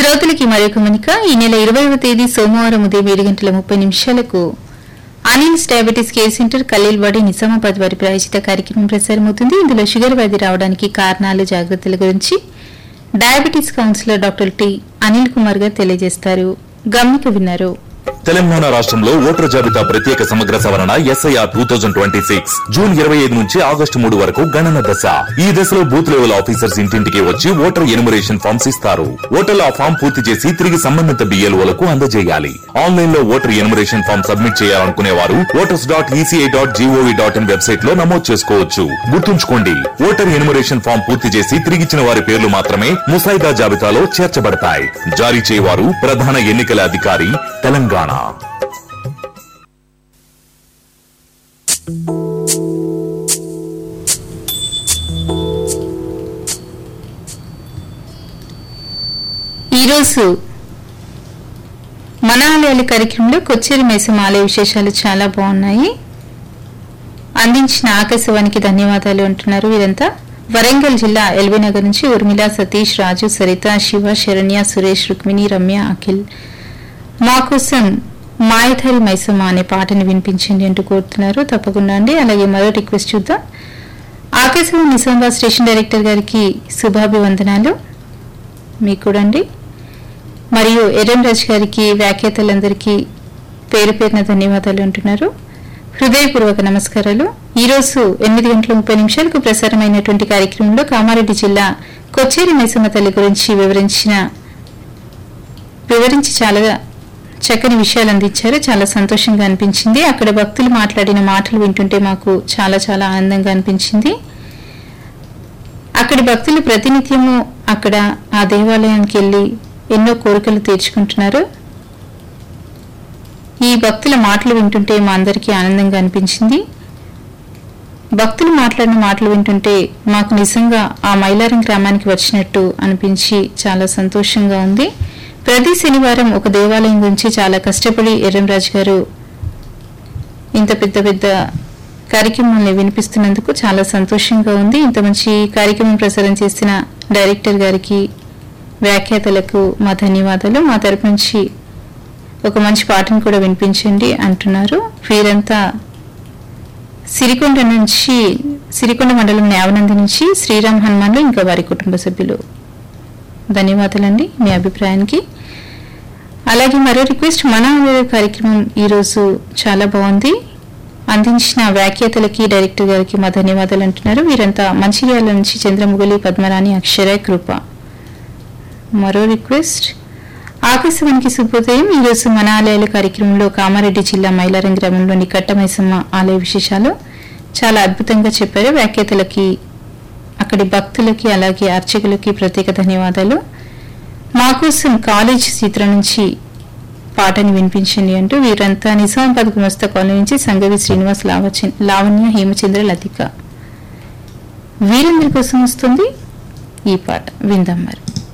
శ్రోతలకి మరొక మనిక ఈ నెల ఇరవైవ తేదీ సోమవారం ఉదయం ఏడు గంటల ముప్పై నిమిషాలకు Anil's diabetes care centre Kallilwadi Nizamabad వారి ప్రాయోజిత కార్యక్రమం ప్రసారమవుతుంది ఇందులో షుగర్ వ్యాధి రావడానికి కారణాలు జాగ్రత్తల గురించి diabetes counsellor doctor T Anil Kumar garu తెలియజేస్తారు గమనిక విన్నారు తెలంగాణ రాష్ట్రంలో ఓటర్ జాబితా ప్రత్యేక సమగ్ర సవరణ SIR two thousand twenty six June ఇరవై ఐదు నుంచి ఆగస్టు మూడు వరకు గణన దశ ఈ దశలో బూత్ లెవెల్ ఆఫీసర్స్ ఇంటింటికి వచ్చి ఓటర్ ఎనుమరేషన్ ఫామ్స్ ఇస్తారు ఓటర్లు ఆ ఫామ్ పూర్తి చేసి తిరిగి సంబంధిత బిఎల్ఓలకు అందజేయాలి ఆన్లైన్ లో ఓటర్ ఎనుమరేషన్ ఫామ్ సబ్మిట్ చేయాలనుకునే వారు voters dot ECI dot GOV dot in website లో నమోదు చేసుకోవచ్చు గుర్తుంచుకోండి ఓటర్ ఎనుమరేషన్ ఫామ్ పూర్తి చేసి తిరిగిచ్చిన వారి పేర్లు మాత్రమే ముసాయిదా జాబితాలో చేర్చబడతాయి జారీ చేయవారు ప్రధాన ఎన్నికల అధికారి తెలంగాణ ఈరోజు మన ఆలయాల కార్యక్రమంలో కొచ్చేరి మేసం ఆలయ విశేషాలు చాలా బాగున్నాయి అందించిన ఆకాశవాణికి ధన్యవాదాలు అంటున్నారు వీరంతా వరంగల్ జిల్లా ఎల్బీ నగర్ నుంచి ఉర్మిళ సతీష్ రాజు సరిత శివ శరణ్య సురేష్ రుక్మిణి రమ్య అఖిల్ మా కోసం మాయధారి మైసమ్మ అనే పాటను వినిపించండి అంటూ కోరుతున్నారు తప్పకుండా అండి అలాగే మరో రిక్వెస్ట్ చూద్దాం ఆకాశవాణి నిజామాబాద్ స్టేషన్ డైరెక్టర్ గారికి శుభాభివందనాలు మీకు కూడా అండి మరియు ఎర్రం రాజ్ గారికి వ్యాఖ్యాతలందరికీ పేరు పేరున ధన్యవాదాలు అంటున్నారు హృదయపూర్వక నమస్కారాలు ఈ రోజు ఎనిమిది గంటల ముప్పై నిమిషాలకు ప్రసారమైనటువంటి కార్యక్రమంలో కామారెడ్డి జిల్లా కొచ్చేరి మైసమ్మ తల్లి గురించి వివరించిన వివరించి చాలా చక్కని విషయాలు అందించారు చాలా సంతోషంగా అనిపించింది అక్కడ భక్తులు మాట్లాడిన మాటలు వింటుంటే మాకు చాలా చాలా ఆనందంగా అనిపించింది అక్కడి భక్తులు ప్రతినిత్యము అక్కడ ఆ దేవాలయానికి వెళ్ళి ఎన్నో కోరికలు తీర్చుకుంటున్నారు ఈ భక్తుల మాటలు వింటుంటే మా అందరికీ ఆనందంగా అనిపించింది భక్తులు మాట్లాడిన మాటలు వింటుంటే మాకు నిజంగా ఆ మైలారం గ్రామానికి వచ్చినట్టు అనిపించి చాలా సంతోషంగా ఉంది ప్రతి శనివారం ఒక దేవాలయం గురించి చాలా కష్టపడి ఎర్రంరాజు గారు ఇంత పెద్ద పెద్ద కార్యక్రమాన్ని వినిపిస్తున్నందుకు చాలా సంతోషంగా ఉంది ఇంత మంచి కార్యక్రమం ప్రసారం చేసిన డైరెక్టర్ గారికి వ్యాఖ్యాతలకు మా ధన్యవాదాలు మా తరపు నుంచి ఒక మంచి పాటను కూడా వినిపించండి అంటున్నారు వీరంతా సిరికొండ నుంచి సిరికొండ మండలం నేవనంది నుంచి శ్రీరామ్ హనుమాన్లు ఇంకా వారి కుటుంబ సభ్యులు ధన్యవాదాలండి మీ అభిప్రాయానికి అలాగే మరో రిక్వెస్ట్ మన ఆలయ కార్యక్రమం ఈరోజు చాలా బాగుంది అందించిన వ్యాఖ్యాతలకి డైరెక్టర్ గారికి మా ధన్యవాదాలు అంటున్నారు వీరంతా మంచిర్యాల నుంచి చంద్రముగలి పద్మరాణి అక్షర కృప మరో రిక్వెస్ట్ ఆకాశవాణికి శుభోదయం ఈరోజు మన ఆలయాల కార్యక్రమంలో కామారెడ్డి జిల్లా మైలారం గ్రామంలోని కట్టమైసమ్మ ఆలయ విశేషాలు చాలా అద్భుతంగా చెప్పారు వ్యాఖ్యాతలకి అక్కడి భక్తులకి అలాగే అర్చకులకి ప్రత్యేక ధన్యవాదాలు మా కోసం కాలేజ్ చిత్రం నుంచి పాటని వినిపించండి అంటూ వీరంతా నిజామాబాద్ గుమస్తా కాలనీ నుంచి సంగవి శ్రీనివాస్ లావచ- లావణ్య హేమచంద్ర లతిక వీరందరి కోసం వస్తుంది ఈ పాట విందాం మరి